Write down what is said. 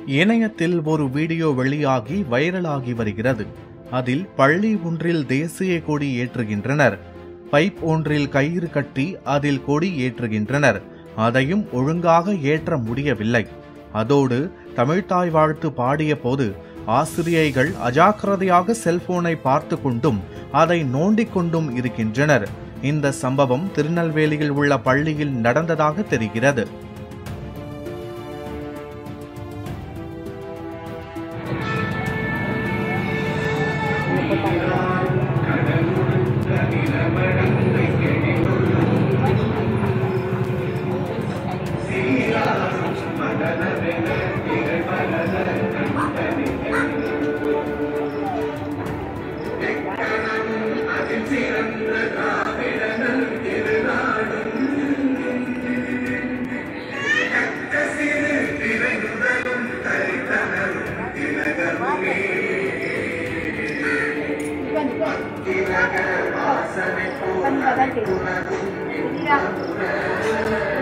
இணையத்தில் ஒரு வீடியோ வெளியாகி வைரலாகி வருகிறது அதில் பள்ளி ஒன்றில் தேசிய கொடி ஏற்றுகின்றனர் பைப் ஒன்றில் கயிறு கட்டி அதில் கொடி ஏற்றுகின்றனர் அதையும் ஒழுங்காக ஏற்ற முடியவில்லை அதோடு தமிழ்த்தாய் வாழ்த்து பாடிய போது ஆசிரியைகள் அஜாக்கிரதையாக செல்போனை பார்த்து கொண்டும் அதை நோண்டிக் கொண்டும் இருக்கின்றனர் இந்த சம்பவம் திருநெல்வேலியில் உள்ள பள்ளியில் நடந்ததாக தெரிகிறது Kan badan gitu. Iya.